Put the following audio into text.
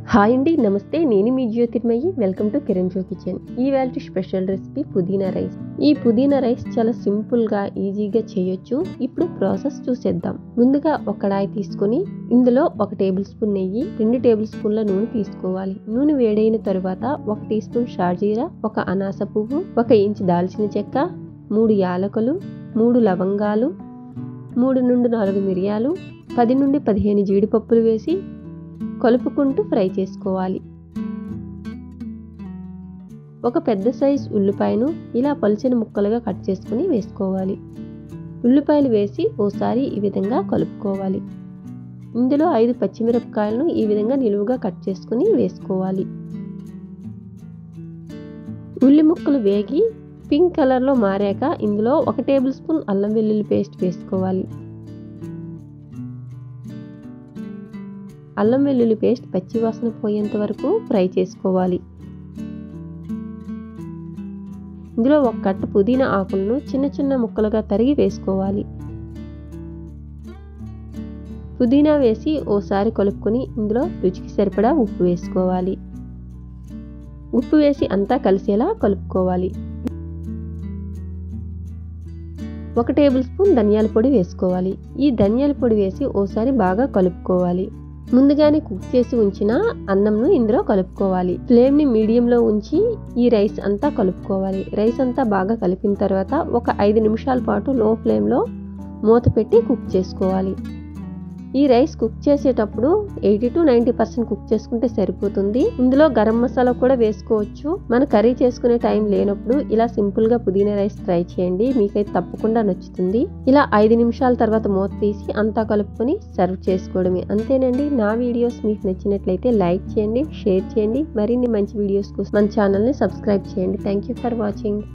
hi అండి నమస్తే నేను మీ Jyothirmayi welcome to Kiran Jo kitchen ఈ వాల్టి స్పెషల్ రెసిపీ పుదీనా రైస్ ఈ పుదీనా రైస్ చాలా సింపుల్గా ఈజీగా చేయొచ్చు ఇప్పుడు ప్రాసెస్ చూసేద్దాం ముందుగా ఒక కడాయి తీసుకొని ఇందులో ఒక టేబుల్ స్పూన్ నెయ్యి రెండు టేబుల్ స్పూన్ల నూనె తీసుకోవాలి నూనె వేడైన తరువాత ఒక టీ స్పూన్ షాజీరా ఒక అనాస పువ్వు ఒక ఇంచు దాల్చిన చెక్క మూడు యాలకులు మూడు లవంగాలు మూడు నుండి నాలుగు మిరియాలు పది నుండి పదిహేను జీడిపప్పులు వేసి కలుపుకుంటూ ఫ్రై చేసుకోవాలి ఒక పెద్ద సైజ్ ఉల్లిపాయను ఇలా పలుచని ముక్కలుగా కట్ చేసుకుని వేసుకోవాలి ఉల్లిపాయలు వేసి ఓసారి ఈ విధంగా కలుపుకోవాలి ఇందులో ఐదు పచ్చిమిరపకాయలను ఈ విధంగా నిలువుగా కట్ చేసుకుని వేసుకోవాలి ఉల్లి ముక్కలు వేగి పింక్ కలర్లో మారాక ఇందులో ఒక టేబుల్ స్పూన్ అల్లం వెల్లుల్లి పేస్ట్ వేసుకోవాలి అల్లం వెల్లుల్లి పేస్ట్ పచ్చివాసన పోయేంత వరకు ఫ్రై చేసుకోవాలి ఇందులో ఒక కట్ట పుదీనా ఆకులను చిన్న చిన్న ముక్కలుగా తరిగి వేసుకోవాలి పుదీనా వేసి ఓసారి కలుపుకొని ఇందులో రుచికి సరిపడా ఉప్పు వేసుకోవాలి ఉప్పు వేసి అంతా కలిసేలా కలుపుకోవాలి ఒక టేబుల్ స్పూన్ ధనియాల పొడి వేసుకోవాలి ఈ ధనియాల పొడి వేసి ఓసారి బాగా కలుపుకోవాలి ముందుగానే కుక్ చేసి ఉంచిన అన్నంను ఇందులో కలుపుకోవాలి ఫ్లేమ్ని మీడియంలో ఉంచి ఈ రైస్ అంతా కలుపుకోవాలి రైస్ అంతా బాగా కలిపిన తర్వాత ఒక ఐదు నిమిషాల పాటు లో ఫ్లేమ్లో మూత పెట్టి కుక్ చేసుకోవాలి ఈ రైస్ కుక్ చేసేటప్పుడు eighty to ninety percent cook చేసుకుంటే సరిపోతుంది ఇందులో గరం మసాలా కూడా వేసుకోవచ్చు మన కర్రీ చేసుకునే టైం లేనప్పుడు ఇలా సింపుల్ గా పుదీనా రైస్ ట్రై చేయండి మీకైతే తప్పకుండా నచ్చుతుంది ఇలా ఐదు నిమిషాల తర్వాత మూత తీసి అంతా కలుపుకొని సర్వ్ చేసుకోవడమే అంతేనండి నా వీడియోస్ మీకు నచ్చినట్లయితే లైక్ చేయండి షేర్ చేయండి మరిన్ని మంచి వీడియోస్ కోసం మన ఛానల్ని సబ్స్క్రైబ్ చేయండి థ్యాంక్ యూ ఫర్ వాచింగ్